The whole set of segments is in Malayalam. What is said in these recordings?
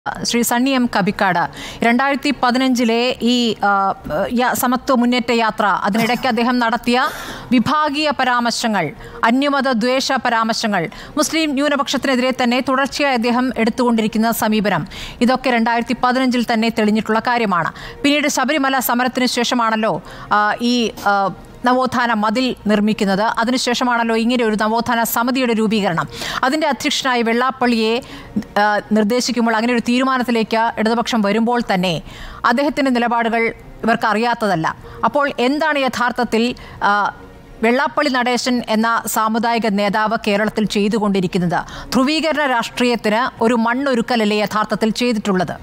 ശ്രീ സണ്ണി എം കബിക്കാട് രണ്ടായിരത്തി പതിനഞ്ചിലെ ഈ ആ, യ- സമത്വ മുന്നേറ്റ യാത്ര അതിനിടയ്ക്ക് അദ്ദേഹം നടത്തിയ വിഭാഗീയ പരാമർശങ്ങൾ അന്യമത ദ്വേഷ പരാമർശങ്ങൾ മുസ്ലിം ന്യൂനപക്ഷത്തിനെതിരെ തന്നെ തുടർച്ചയായി അദ്ദേഹം എടുത്തുകൊണ്ടിരിക്കുന്ന സമീപനം ഇതൊക്കെ രണ്ടായിരത്തി പതിനഞ്ചിൽ തന്നെ തെളിഞ്ഞിട്ടുള്ള കാര്യമാണ് പിന്നീട് ശബരിമല സമരത്തിന് ശേഷമാണല്ലോ ആ, ഈ ആ, നവോത്ഥാന മതിൽ നിർമ്മിക്കുന്നത് അതിനുശേഷമാണല്ലോ ഇങ്ങനെ ഒരു നവോത്ഥാന സമിതിയുടെ രൂപീകരണം അതിൻ്റെ അധ്യക്ഷനായി വെള്ളാപ്പള്ളിയെ ആ, നിർദ്ദേശിക്കുമ്പോൾ അങ്ങനെ ഒരു തീരുമാനത്തിലേക്ക് ഇടതുപക്ഷം വരുമ്പോൾ തന്നെ അദ്ദേഹത്തിൻ്റെ നിലപാടുകൾ ഇവർക്ക് അറിയാത്തതല്ല അപ്പോൾ എന്താണ് യഥാർത്ഥത്തിൽ ആ, വെള്ളാപ്പള്ളി നടേശൻ എന്ന സാമുദായിക നേതാവ് കേരളത്തിൽ ചെയ്തുകൊണ്ടിരിക്കുന്നത് ധ്രുവീകരണ രാഷ്ട്രീയത്തിന് ഒരു മണ്ണൊരുക്കലല്ലേ യഥാർത്ഥത്തിൽ ചെയ്തിട്ടുള്ളത്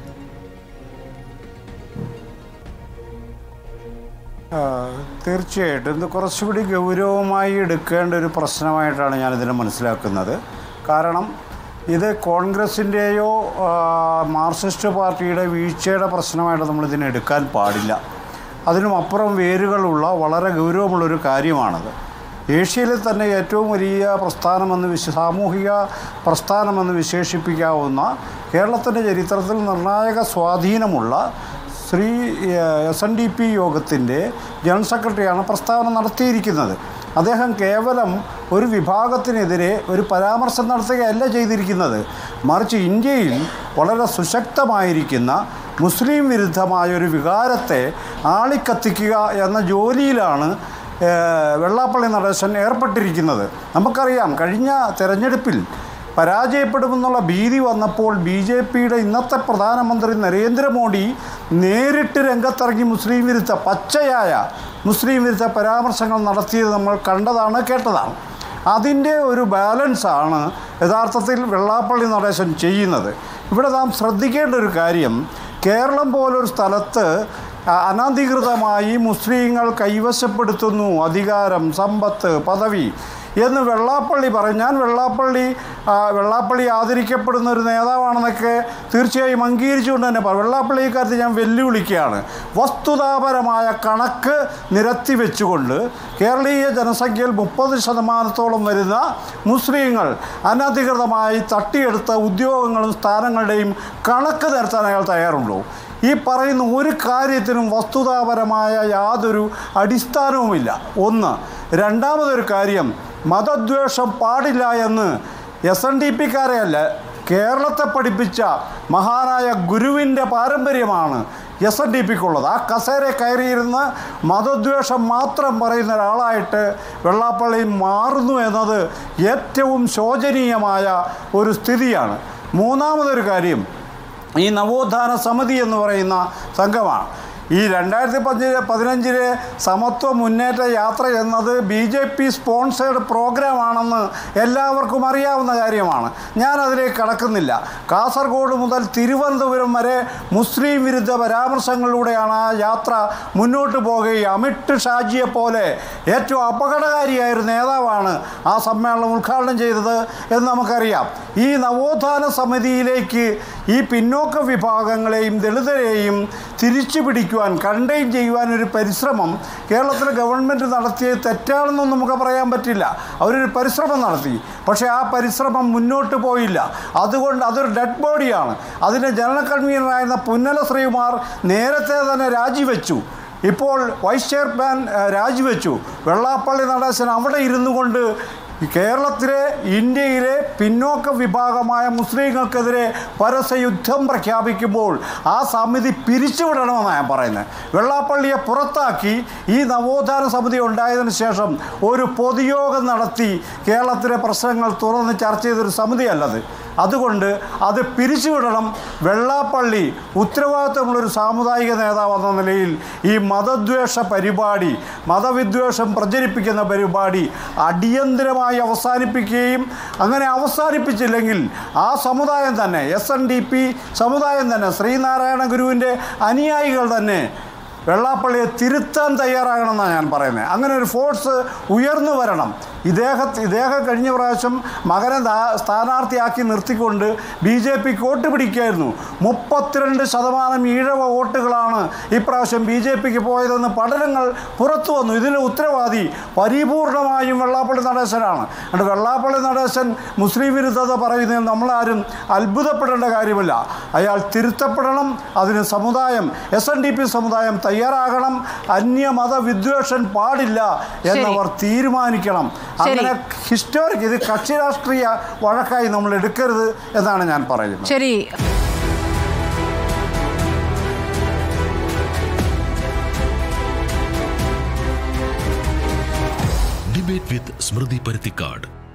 ആ, തീർച്ചയായിട്ടും ഇത് കുറച്ചുകൂടി ഗൗരവമായി എടുക്കേണ്ട ഒരു പ്രശ്നമായിട്ടാണ് ഞാനിതിനെ മനസ്സിലാക്കുന്നത് കാരണം ഇത് കോൺഗ്രസിൻ്റെയോ ആ, മാർക്സിസ്റ്റ് പാർട്ടിയുടെ വീഴ്ചയുടെ പ്രശ്നമായിട്ട് നമ്മൾ ഇതിനെ എടുക്കാൻ പാടില്ല അതിനും അപ്പുറം വേരുകളുള്ള വളരെ ഗൗരവമുള്ളൊരു കാര്യമാണത് ഏഷ്യയിലെ തന്നെ ഏറ്റവും വലിയ പ്രസ്ഥാനമെന്ന് വിശ സാമൂഹിക പ്രസ്ഥാനമെന്ന് വിശേഷിപ്പിക്കാവുന്ന കേരളത്തിൻ്റെ ചരിത്രത്തിൽ നിർണായക സ്വാധീനമുള്ള Shri S N D P യോഗത്തിൻ്റെ ജനറൽ സെക്രട്ടറിയാണ് പ്രസ്താവന നടത്തിയിരിക്കുന്നത് അദ്ദേഹം കേവലം ഒരു വിഭാഗത്തിനെതിരെ ഒരു പരാമർശം നടത്തുകയല്ല ചെയ്തിരിക്കുന്നത് മറിച്ച് ഇന്ത്യയിൽ വളരെ സുശക്തമായിരിക്കുന്ന മുസ്ലിം വിരുദ്ധമായ ഒരു വികാരത്തെ ആളിക്കത്തിക്കുക എന്ന ജോലിയിലാണ് ഏഹ്, വെള്ളാപ്പള്ളി നടേശൻ ഏർപ്പെട്ടിരിക്കുന്നത് നമുക്കറിയാം കഴിഞ്ഞ തെരഞ്ഞെടുപ്പിൽ പരാജയപ്പെടുമെന്നുള്ള ഭീതി വന്നപ്പോൾ ബി ജെ പിയുടെ ഇന്നത്തെ പ്രധാനമന്ത്രി നരേന്ദ്രമോദി നേരിട്ട് രംഗത്തിറങ്ങി മുസ്ലിം വിരുദ്ധ പച്ചയായ മുസ്ലിം വിരുദ്ധ പരാമർശങ്ങൾ നടത്തിയത് നമ്മൾ കണ്ടതാണ് കേട്ടതാണ് അതിൻ്റെ ഒരു ബാലൻസാണ് യഥാർത്ഥത്തിൽ വെള്ളാപ്പള്ളി നടേശൻ ചെയ്യുന്നത് ഇവിടെ നാം ശ്രദ്ധിക്കേണ്ട ഒരു കാര്യം കേരളം പോലൊരു സ്ഥലത്ത് അ- അനധികൃതമായി മുസ്ലിങ്ങൾ കൈവശപ്പെടുത്തുന്നു അധികാരം സമ്പത്ത് പദവി എന്ന് വെള്ളാപ്പള്ളി പറയും ഞാൻ വെള്ളാപ്പള്ളി ആ, വെള്ളാപ്പള്ളി ആദരിക്കപ്പെടുന്ന ഒരു നേതാവാണെന്നൊക്കെ തീർച്ചയായും അംഗീകരിച്ചുകൊണ്ട് തന്നെ പറയും വെള്ളാപ്പള്ളി ഇക്കാര്യത്തിൽ ഞാൻ വെല്ലുവിളിക്കുകയാണ് വസ്തുതാപരമായ കണക്ക് നിരത്തി വെച്ചുകൊണ്ട് കേരളീയ ജനസംഖ്യയിൽ മുപ്പത് ശതമാനത്തോളം വരുന്ന മുസ്ലിങ്ങൾ അനധികൃതമായി തട്ടിയെടുത്ത ഉദ്യോഗങ്ങളും സ്ഥാനങ്ങളുടെയും കണക്ക് നിരത്താൻ അയാൾ തയ്യാറുണ്ടോ ഈ പറയുന്ന ഒരു കാര്യത്തിനും വസ്തുതാപരമായ യാതൊരു അടിസ്ഥാനവുമില്ല ഒന്ന് രണ്ടാമതൊരു കാര്യം മതദ്വേഷം പാടില്ല എന്ന് എസ് എൻ ഡി പിക്കാരെയല്ല കേരളത്തെ പഠിപ്പിച്ച മഹാനായ ഗുരുവിൻ്റെ പാരമ്പര്യമാണ് എസ് എൻ ഡി പിക്കുള്ളത് ആ കസേര കയറിയിരുന്ന് മതദ്വേഷം മാത്രം പറയുന്ന ഒരാളായിട്ട് വെള്ളാപ്പള്ളി മാറുന്നു എന്നത് ഏറ്റവും ശോചനീയമായ ഒരു സ്ഥിതിയാണ് മൂന്നാമതൊരു കാര്യം ഈ നവോത്ഥാന സമിതി എന്ന് പറയുന്ന സംഘമാണ് ഈ രണ്ടായിരത്തി പതിനഞ്ച് പതിനഞ്ചിലെ സമത്വ മുന്നേറ്റ യാത്ര എന്നത് ബി ജെ പി സ്പോൺസേഡ് പ്രോഗ്രാമാണെന്ന് എല്ലാവർക്കും അറിയാവുന്ന കാര്യമാണ് ഞാൻ അതിലേക്ക് കടക്കുന്നില്ല കാസർഗോഡ് മുതൽ തിരുവനന്തപുരം വരെ മുസ്ലിം വിരുദ്ധ പരാമർശങ്ങളിലൂടെയാണ് ആ യാത്ര മുന്നോട്ട് പോകുകയും അമിത് ഷാജിയെ പോലെ ഏറ്റവും അപകടകാരിയായ ഒരു നേതാവാണ് ആ സമ്മേളനം ഉദ്ഘാടനം ചെയ്തത് എന്ന് നമുക്കറിയാം ഈ നവോത്ഥാന സമിതിയിലേക്ക് ഈ പിന്നോക്ക വിഭാഗങ്ങളെയും ദളിതരെയും തിരിച്ചു പിടിക്കുവാൻ കണ്ടെയ്ൻ ചെയ്യുവാൻ ഒരു പരിശ്രമം കേരളത്തിലെ ഗവൺമെൻറ് നടത്തിയത് തെറ്റാണെന്നും നമുക്ക് പറയാൻ പറ്റില്ല അവരൊരു പരിശ്രമം നടത്തി പക്ഷേ ആ പരിശ്രമം മുന്നോട്ട് പോയില്ല അതുകൊണ്ട് അതൊരു ഡെഡ് ബോഡിയാണ് അതിൻ്റെ ജനറൽ കൺവീനറായിരുന്ന പുന്നല ശ്രീകുമാർ നേരത്തെ തന്നെ രാജിവെച്ചു ഇപ്പോൾ വൈസ് ചെയർമാൻ ഏഹ്, രാജിവെച്ചു വെള്ളാപ്പള്ളി നടേശൻ അവിടെ ഇരുന്നു കൊണ്ട് ഈ കേരളത്തിലെ ഇന്ത്യയിലെ പിന്നോക്ക വിഭാഗമായ മുസ്ലിങ്ങൾക്കെതിരെ പരസ്യയുദ്ധം പ്രഖ്യാപിക്കുമ്പോൾ ആ സമിതി പിരിച്ചുവിടണമെന്നാണ് ഞാൻ പറയുന്നത് വെള്ളാപ്പള്ളിയെ പുറത്താക്കി ഈ നവോത്ഥാന സമിതി ഉണ്ടായതിനു ശേഷം ഒരു പൊതുയോഗം നടത്തി കേരളത്തിലെ പ്രശ്നങ്ങൾ തുറന്ന് ചർച്ച ചെയ്തൊരു സമിതിയല്ലത് അതുകൊണ്ട് അത് പിരിച്ചുവിടണം വെള്ളാപ്പള്ളി ഉത്തരവാദിത്തമുള്ളൊരു സാമുദായിക നേതാവ് എന്ന നിലയിൽ ഈ മതദ്വേഷ പരിപാടി മതവിദ്വേഷം പ്രചരിപ്പിക്കുന്ന പരിപാടി അടിയന്തിരമായി അവസാനിപ്പിക്കുകയും അങ്ങനെ അവസാനിപ്പിച്ചില്ലെങ്കിൽ ആ സമുദായം തന്നെ എസ് എൻ ഡി പി സമുദായം തന്നെ ശ്രീനാരായണ ഗുരുവിൻ്റെ അനുയായികൾ തന്നെ വെള്ളാപ്പള്ളിയെ തിരുത്താൻ തയ്യാറാകണമെന്നാണ് ഞാൻ പറയുന്നത് അങ്ങനെ ഒരു ഫോഴ്സ് ഉയർന്നു വരണം ഇദ്ദേഹത്തെ ഇദ്ദേഹം കഴിഞ്ഞ പ്രാവശ്യം മകനെ ദാ- സ്ഥാനാർത്ഥിയാക്കി നിർത്തിക്കൊണ്ട് ബി ജെ പിക്ക് വോട്ട് പിടിക്കായിരുന്നു മുപ്പത്തിരണ്ട് ശതമാനം ഈഴവ വോട്ടുകളാണ് ഇപ്രാവശ്യം ബി ജെ പിക്ക് പോയതെന്ന് പഠനങ്ങൾ പുറത്തു വന്നു ഇതിന് ഉത്തരവാദി പരിപൂർണമായും വെള്ളാപ്പള്ളി നടേശനാണ് അതുകൊണ്ട് വെള്ളാപ്പള്ളി നടേശൻ മുസ്ലിം വിരുദ്ധത പറയുന്നതിൽ നമ്മളാരും അത്ഭുതപ്പെടേണ്ട കാര്യമില്ല അയാൾ തിരുത്തപ്പെടണം അതിന് സമുദായം എസ് എൻ ഡി പി സമുദായം തയ്യാറാകണം അന്യമത വിദ്വേഷൻ പാടില്ല എന്നവർ തീരുമാനിക്കണം ശരി. അങ്ങനെ ഹിസ്റ്റോറിക് ഇത് കക്ഷി രാഷ്ട്രീയ വഴക്കായി നമ്മൾ എടുക്കരുത് എന്നാണ് ഞാൻ പറയുന്നത് ശരി ഡിബേറ്റ് വിത്ത് സ്മൃതി പരുത്തിക്കാട്